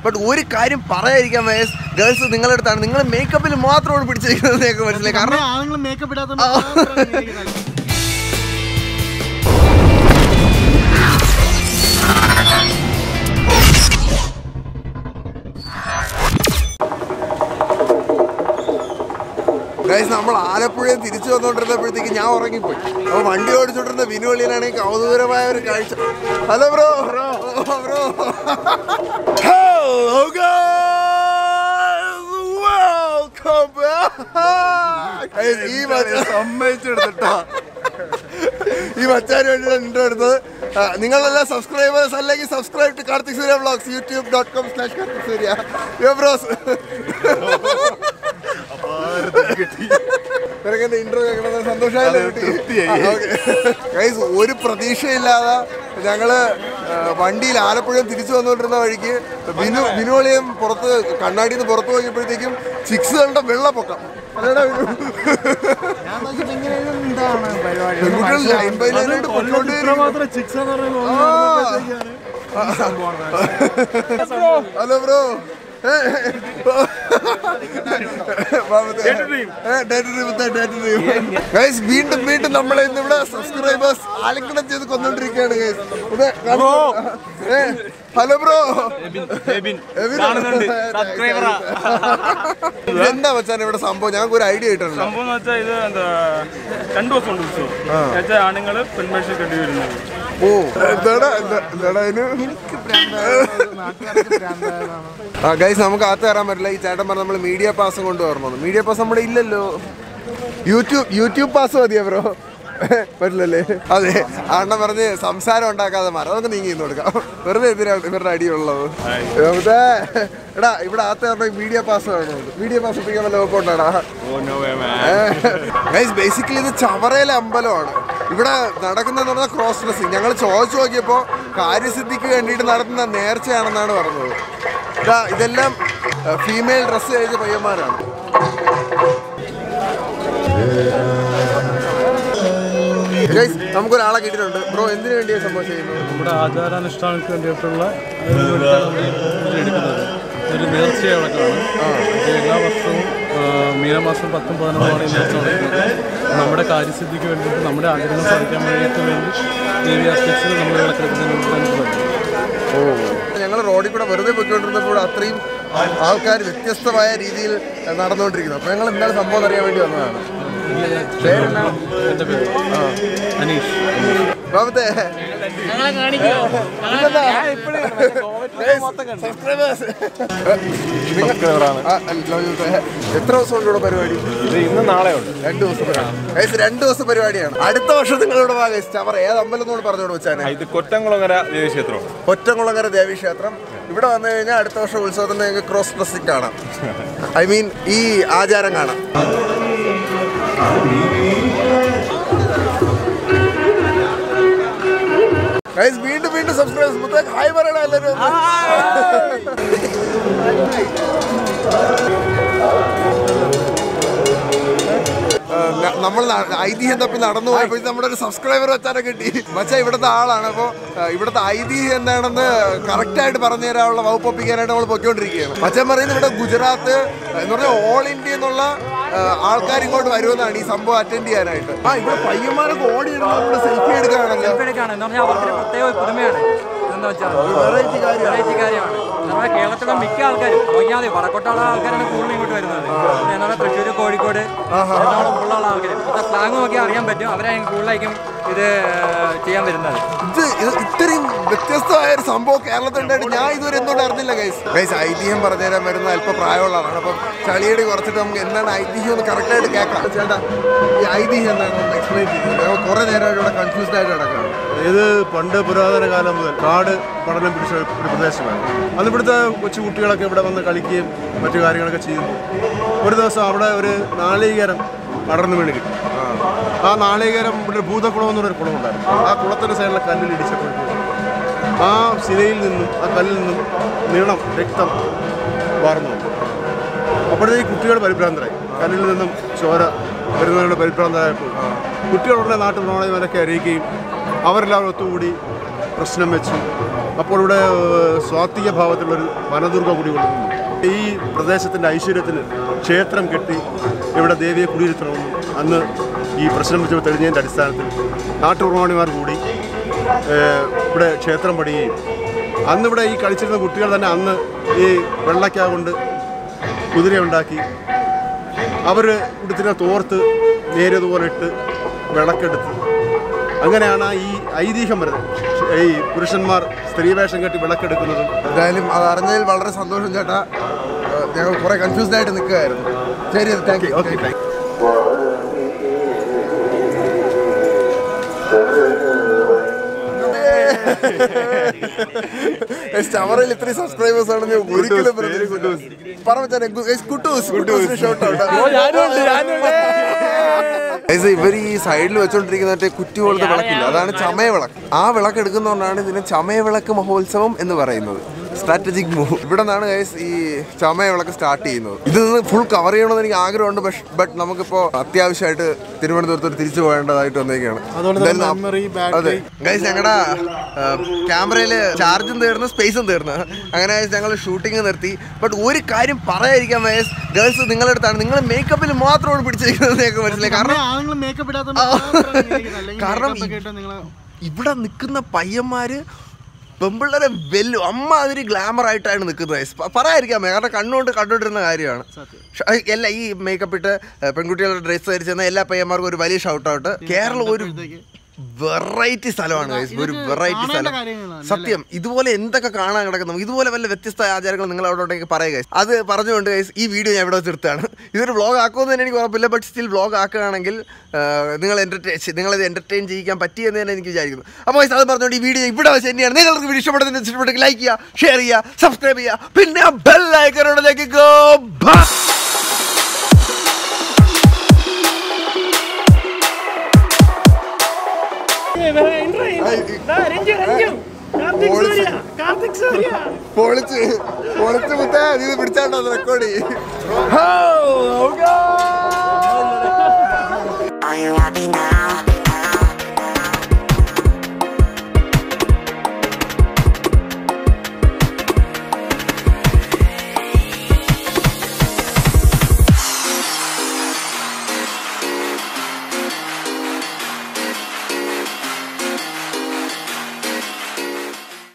But ഒരു കാര്യം പറയാതിരിക്കാൻ വയസ് ഗേൾസ് നിങ്ങളുടെ അടുത്താണ് നിങ്ങൾ മേക്കപ്പിൽ മാത്രമാണ് പിടിച്ചിരിക്കുന്നത് നിങ്ങൾക്ക് മനസ്സിലായി കാരണം ആണുങ്ങൾ മേക്കപ്പ് ഇടാത്ത ഗൈസ് നമ്മൾ ആലപ്പുഴയിൽ തിരിച്ചു വന്നുകൊണ്ടിരുന്നപ്പോഴത്തേക്ക് ഞാൻ ഉറങ്ങിപ്പോയി അപ്പൊ വണ്ടി ഓടിച്ചോണ്ടിരുന്ന വിനുവള്ളിയിലാണെങ്കിൽ കൗതുകരമായ ഒരു കാഴ്ച hello bro bro bro hello ഈ സമ്മതിച്ചെടുത്തിട്ടാ ഈ മച്ചാന് വേണ്ടിയാണ് ഇൻട്രോ എടുത്തത് ആ, നിങ്ങളെല്ലാം സബ്സ്ക്രൈബേഴ്സ് അല്ലെങ്കിൽ subscribe to Karthik Surya vlogs YouTube dot com slash Karthik Surya yo bros നിനക്കെന്റെ intro കേൾക്കണത് സന്തോഷമായില്ലേ ഗൈസ് ഒരു പ്രതീക്ഷയില്ലാതെ ഞങ്ങള് ആ, വണ്ടിയിൽ ആലപ്പുഴ തിരിച്ചു വന്നുകൊണ്ടിരുന്ന വഴിക്ക് ബിനു ബിനുവളിയും പുറത്ത് കണ്ണാടിയിൽ നിന്ന് പുറത്ത് നോക്കിയപ്പോഴത്തേക്കും സിക്സ് കണ്ട വെള്ളപ്പൊക്കം അല്ലേടാ ബിനു? എന്താണ് പരിപാടി പെൺകുട്ടികൾ ലൈൻ ബൈ ലൈനായിട്ട് പൊയ്ക്കൊണ്ടേയിരിക്കുന്നു. മാത്രം ചിക്സ് എന്ന് പറയുന്നത് ഹലോ ബ്രോ ഗൈസ് വീണ്ടും വീണ്ടും നമ്മളെ ഇന്ന് ഇവിടെ സബ്സ്ക്രൈബേഴ്സ് ആലിംഗനം ചെയ്ത് കൊന്നോണ്ടിരിക്കുകയാണ് ഗൈസ് ഹലോ ബ്രോ കാണുന്നുണ്ട്. സബ്സ്ക്രൈബറാ. എന്താ വെച്ചാൽ ഇവിടെ സംഭവം ഞങ്ങൾക്ക് ഒരു ഐഡിയ ആയിട്ടുണ്ട് സംഭവം എന്ന് വെച്ചാൽ ഇത് എന്താ രണ്ടു ദിവസം ഉണ്ട് ഉത്സവം എന്നുവെച്ചാൽ ആണുങ്ങള് പെൺവേഷം കെട്ടി വരുന്നത് ഓ എന്താടാ എന്താ- എന്താടാ അതിന് ആ ഗൈസ് നമുക്ക് അകത്ത് കയറാൻ പറ്റില്ല ഈ ചേട്ടൻ പറഞ്ഞ നമ്മൾ മീഡിയ പാസ് കൊണ്ടുവരണം മീഡിയ പാസ് നമ്മുടെ ഇല്ലല്ലോ യൂട്യൂബ് യൂട്യൂബ് പാസ് മതിയോ ബ്രോ പറ്റില്ലല്ലേ അതെ അണ്ണൻ പറഞ്ഞ് സംസാരം ഉണ്ടാക്കാതെ മാറി അതൊക്കെ നീങ്ങി നിന്ന് കൊടുക്കാം വെറുതെ എന്തിനാ ഇവരുടെ അടിയുള്ളത് വെറുതെ എടാ ഇവിടെ അകത്ത് പറഞ്ഞ മീഡിയ പാസ് വേണം മീഡിയ പാസ് ഒപ്പിക്കാൻ വല്ല കുഴപ്പമുണ്ടാടാ ഗൈസ് ബേസിക്കലി ഇത് ചവറയിലെ അമ്പലമാണ് ഇവിടെ നടക്കുന്നതെന്ന് പറഞ്ഞാൽ ക്രോസ് ഡ്രസ്സിങ് ഞങ്ങൾ ചോദിച്ചു നോക്കിയപ്പോൾ കാര്യസിദ്ധിക്ക് വേണ്ടിയിട്ട് നടത്തുന്ന നേർച്ചയാണെന്നാണ് പറഞ്ഞത് ഇതാ ഇതെല്ലാം ഫീമെയിൽ ഡ്രസ്സ് കഴിച്ച പയ്യന്മാരാണ് ഗൈസ് നമുക്കൊരാളെ കിട്ടിയിട്ടുണ്ട് ബ്രോ എന്തിനു വേണ്ടിയാണ് സംഭവം ചെയ്യുന്നത് നമ്മുടെ ആചാരാനുഷ്ഠാനങ്ങൾക്ക് വേണ്ടിയിട്ടുള്ള ഒരു വേണ്ടിയിട്ടാണ് നമ്മൾ ഇത് എടുക്കുന്നത് ഒരു നേർച്ച വഴക്കാണ് ഇത് എല്ലാ വർഷവും ആ, മീനമാസം പത്തും പതിനൊന്നുമാണ് ഈ നേർച്ച നടക്കുന്നത് നമ്മുടെ കാര്യസിദ്ധിക്ക് വേണ്ടിയിട്ട് നമ്മുടെ ആഗ്രഹം സാധിക്കാൻ വേണ്ടിയിട്ട് വേണ്ടി ദേവി ആസ്പെക്ട്സിൽ നമ്മൾ വിളക്കെടുക്കുന്നതിന് വേണ്ടി നമുക്ക് പറ്റും ഞങ്ങൾ റോഡിൽ കൂടെ വെറുതെ പോയിക്കൊണ്ടിരുന്നപ്പോൾ അത്രയും ആൾക്കാർ വ്യത്യസ്തമായ രീതിയിൽ നടന്നുകൊണ്ടിരിക്കുന്നു അപ്പോൾ ഞങ്ങൾ എന്താണ് സംഭവം അറിയാൻ വേണ്ടി വന്നതാണ് പേരെന്നാ എൻ്റെ പേര് അനീഷ് ബാബത്തെ എത്ര ദിവസം കൊണ്ട് ഇവിടെ പരിപാടി ഇന്ന് നാളെ ഉണ്ട് രണ്ട് ദിവസം പരിപാടി ഗൈസ് രണ്ട് ദിവസം പരിപാടിയാണ് അടുത്ത വർഷം നിങ്ങളിവിടെ വാ ഗൈസ് അവർ ഏത് അമ്പലം എന്നോട് പറഞ്ഞോട് വെച്ചാൽ ഇത് കൊറ്റംകുളങ്ങര ദേവീക്ഷേത്രം ഒറ്റംകുളങ്ങര ദേവീക്ഷേത്രം ഇവിടെ വന്നു കഴിഞ്ഞാൽ അടുത്ത വർഷം ഉത്സവത്തിന് നിങ്ങൾക്ക് ക്രോസ് ഡ്രസ്സിംഗ് കാണാം ഐ മീൻ ഈ ആചാരം കാണാം Guys, വീണ്ടും വീണ്ടും സബ്സ്ക്രൈബ് മുത്തേക്ക് ഹായ് പറയണ എല്ലാവരും നമ്മൾ ഐതിഹ്യം തപ്പി നടന്നു പോയപ്പോഴത്തെ നമ്മുടെ ഒരു സബ്സ്ക്രൈബർ വെച്ചാനെ കിട്ടി മച്ചാ ഇവിടുത്തെ ആളാണ് അപ്പോൾ ഇവിടുത്തെ ഐതിഹ്യം എന്താണെന്ന് കറക്റ്റ് ആയിട്ട് പറഞ്ഞു തരാനുള്ള വകുപ്പ് ഒപ്പിക്കാനായിട്ട് നമ്മൾ പൊയ്ക്കൊണ്ടിരിക്കുകയാണ് മച്ചാൻ പറയുന്നത് ഇവിടെ ഗുജറാത്ത് എന്ന് പറഞ്ഞാൽ ഓൾ ഇന്ത്യ എന്നുള്ള ആൾക്കാർ ഇങ്ങോട്ട് വരുമെന്നാണ് ഈ സംഭവം അറ്റൻഡ് ചെയ്യാനായിട്ട് ആ ഇവിടെ പയ്യന്മാരൊക്കെ ഓടിയിടുന്ന സെൽഫി എടുക്കുകയാണല്ലോ എടുക്കാണ് എന്ന് പറഞ്ഞാൽ അവർക്ക് പ്രത്യേക ഒരു പുതുമയാണ് എന്താ വെച്ചാൽ വെറൈറ്റി കാര്യം വെറൈറ്റി കാര്യമാണ് നമ്മുടെ കേരളത്തിലെ മിക്ക ആൾക്കാരും നോക്കിയാൽ മതി വടക്കോട്ടുള്ള ആൾക്കാരാണ് കൂടുതലും ഇങ്ങോട്ട് വരുന്നത് പിന്നെ എന്താണ് തൃശ്ശൂർ കോഴിക്കോട് എറണാകുളം ഉള്ള ആൾക്കാർ ഇപ്പോഴത്തെ സ്ലാങ് നോക്കിയാൽ അറിയാൻ പറ്റും അവരായിരിക്കും കൂടുതലായിരിക്കും ഇത് ചെയ്യാൻ വരുന്നത് ഇത് ഇത് ഇത്രയും വ്യത്യസ്തമായ ഒരു സംഭവം കേരളത്തിലുണ്ടായിട്ട് ഞാൻ ഇതുവരെ എന്തുകൊണ്ട് അറിഞ്ഞില്ല ഗൈസ് ഗൈസ് ഐതിഹ്യം പറഞ്ഞുതരാൻ വരുന്ന അല്പം പ്രായമുള്ള ആളാണ് അപ്പം ചളിയടി കുറച്ചിട്ട് നമുക്ക് എന്താണ് ഐതിഹ്യം എന്ന് കറക്റ്റ് ആയിട്ട് കേൾക്കാം ചേട്ടാ ഈ ഐതിഹ്യം എന്താണെന്ന് എക്സ്പ്ലെയിൻ ചെയ്യുന്നത് ഞങ്ങൾ കുറെ നേരമായിട്ട് ഇവിടെ കൺഫ്യൂസ്ഡ് ആയിട്ട് കിടക്കുകയാണ് ഇത് പണ്ട് പുരാതന കാലം മുതൽ കാട് പഠനം പിടിച്ച ഒരു പ്രദേശമാണ് അന്ന് ഇവിടുത്തെ കൊച്ചു കുട്ടികളൊക്കെ ഇവിടെ വന്ന് കളിക്കുകയും മറ്റു കാര്യങ്ങളൊക്കെ ചെയ്യും ഒരു ദിവസം അവിടെ ഒരു നാളികേരം അടർന്നു വീണ് കിട്ടി ആ നാളികേരം ഇവിടെ ഒരു ഭൂതക്കുളം എന്ന് പറഞ്ഞൊരു കുളമുണ്ടായിരുന്നു ആ കുളത്തിൻ്റെ സൈഡിലെ കല്ലിൽ ഇടിച്ചപ്പോഴത്തേക്കും ആ ശിലയിൽ നിന്നും ആ കല്ലിൽ നിന്നും നീളം രക്തം വാർന്നു വന്നു. അപ്പോഴത്തേക്ക് കുട്ടികൾ പരിഭ്രാന്തരായി കല്ലിൽ നിന്നും ചോര വരുന്നവരുടെ പരിഭ്രാന്തരായപ്പോൾ കുട്ടികളുടെ നാട്ടു പ്രമാണിമാരൊക്കെ അറിയിക്കുകയും അവരെല്ലാവരും ഒത്തുകൂടി പ്രശ്നം വെച്ചു അപ്പോൾ ഇവിടെ ഏഹ്, സ്വാത്വിക ഭാവത്തിലുള്ളൊരു വനദുർഗ കുടികൊള്ളുന്നു ഈ പ്രദേശത്തിൻ്റെ ഐശ്വര്യത്തിന് ക്ഷേത്രം കെട്ടി ഇവിടെ ദേവിയെ കുടിയിരുത്തണമെന്നും അന്ന് ഈ പ്രശ്നം വെച്ച് തെളിഞ്ഞതിൻ്റെ അടിസ്ഥാനത്തിൽ നാട്ടുപ്രമാണിമാർ കൂടി ഏഹ്, ഇവിടെ ക്ഷേത്രം പണിയുകയും അന്നിവിടെ ഈ കളിച്ചിരുന്ന കുട്ടികൾ തന്നെ അന്ന് ഈ വെള്ളക്ക കൊണ്ട് കുതിരയുണ്ടാക്കി അവർ ഇവിടുത്തെ തോർത്ത് നേരിയതുപോലെ ഇട്ട് വിളക്കെടുത്ത് അങ്ങനെയാണ് ഈ ഐതിഹ്യം വരുന്നത് ഈ പുരുഷന്മാർ സ്ത്രീവേഷം കെട്ടി വിളക്കെടുക്കുന്നതും എന്തായാലും അത് അറിഞ്ഞതിൽ വളരെ സന്തോഷം ചേട്ടാ ഏഹ് ഞങ്ങൾ കുറെ കൺഫ്യൂസ്ഡ് ആയിട്ട് നിൽക്കുകയായിരുന്നു ശരി താങ്ക് യു ഓക്കെ താങ്ക് ചവറയിൽ ഇത്രയും സബ്സ്ക്രൈബേഴ്സ് ആണെന്ന് ഞാൻ ഒരിക്കലും പറഞ്ഞ കുട്ടൂസ് കുട്ടൂസ് ഷോട്ട് ഇവർ ഈ സൈഡിൽ വെച്ചോണ്ടിരിക്കുന്ന മറ്റേ കുറ്റി പോലത്തെ വിളക്കില്ല അതാണ് ചമയ വിളക്ക് ആ വിളക്ക് എടുക്കുന്നതുകൊണ്ടാണ് ഇതിന് ചമയ വിളക്ക് മഹോത്സവം എന്ന് പറയുന്നത് സ്ട്രാറ്റജിക് മൂവ് ഇവിടെ നിന്നാണ് ഗൈസ് ഈ ചമയ വിളക്ക് സ്റ്റാർട്ട് ചെയ്യുന്നത് ഇത് നിന്ന് ഫുൾ കവർ ചെയ്യണമെന്ന് എനിക്ക് ആഗ്രഹമുണ്ട് പക്ഷെ ബട്ട് നമുക്കിപ്പോൾ അത്യാവശ്യമായിട്ട് തിരുവനന്തപുരത്തോട്ട് തിരിച്ചു പോകേണ്ടതായിട്ട് വന്നേക്കാണ് അതുകൊണ്ട് എന്തായാലും നാം- memory, battery. അതെ ഗൈസ് ഞങ്ങളുടെ ക്യാമറയിൽ ചാർജും തീർന്നു സ്പേസും തീർന്നു അങ്ങനെ ഞങ്ങൾ ഷൂട്ടിംഗ് നിർത്തി ബട്ട് ഒരു കാര്യം പറയാതിരിക്കാൻ വയസ് ഗേൾസ് നിങ്ങളുടെ അടുത്താണ് നിങ്ങൾ മേക്കപ്പിൽ മാത്രമാണ് പിടിച്ചിരിക്കുന്നത് നിങ്ങൾക്ക് മനസ്സിലായി കാരണം ആണുങ്ങൾ മേക്കപ്പ് ഇടാത്ത കാരണം നിങ്ങൾ ഇവിടെ നിൽക്കുന്ന പയ്യന്മാര് പെമ്പിള്ളേരെ വെല്ലു അമ്മാതിരി ഗ്ലാമർ ആയിട്ടാണ് നിൽക്കുന്നത് guys. പ- പറയാതിരിക്കാൻ വയ്യ. കാരണം കണ്ണുകൊണ്ട് കണ്ടുകൊണ്ടിരുന്ന കാര്യമാണ് ഷ- എല്ലാ ഈ മേക്കപ്പ് ഇട്ട് ഏഹ്, പെൺകുട്ടികളുടെ ഡ്രസ്സ് ധരിച്ചെന്ന എല്ലാ പയ്യന്മാർക്കും ഒരു വലിയ ഷൗട്ട് ഔട്ട് കേരളം ഒരു വെറൈറ്റി സ്ഥലമാണ് guys. ഒരു വെറൈറ്റി കാണേണ്ട സ്ഥലം കാര്യങ്ങളാണ് സത്യം ഇതുപോലെ എന്തൊക്കെ കാണാൻ കിടക്കുന്നു ഇതുപോലെ വല്ല വ്യത്യസ്ത ആചാരങ്ങൾ നിങ്ങൾ അവിടെ ഉണ്ടെങ്കിൽ പറയുക guys. അത് പറഞ്ഞുകൊണ്ട് guys, ഈ വീഡിയോ ഞാൻ ഇവിടെ നിർത്തുകയാണ് ഇതൊരു വ്ളോഗ് ആക്കുമെന്ന് തന്നെ എനിക്ക് ഉറപ്പില്ല ബട്ട് സ്റ്റിൽ വ്ളോഗ് ആക്കുകയാണെങ്കിൽ ആ, നിങ്ങൾ എന്റർടൈൻ നിങ്ങളത് എന്റർടൈൻ ചെയ്യിക്കാൻ പറ്റിയെന്ന് തന്നെ എനിക്ക് വിചാരിക്കുന്നു അപ്പോൾ guys, അത് പറഞ്ഞുകൊണ്ട് ഈ വീഡിയോ ഇവിടെ വെച്ച് തന്നെയാണ് നിങ്ങൾക്ക് വീഡിയോ ഇഷ്ടപ്പെടുന്നതിന് ഇഷ്ടപ്പെട്ടെങ്കിൽ ലൈക്ക് ചെയ്യുക ഷെയർ ചെയ്യുക സബ്സ്ക്രൈബ് ചെയ്യുക പിന്നെ ബെൽ ഐക്കനോടിലേക്ക് ഗോ ബൈ പൊളിച്ച് പൊളിച്ച് മുത്തേ നീ ഇത് പിടിച്ചാണ്ടോ റെക്കോർഡ് ചെയ്യും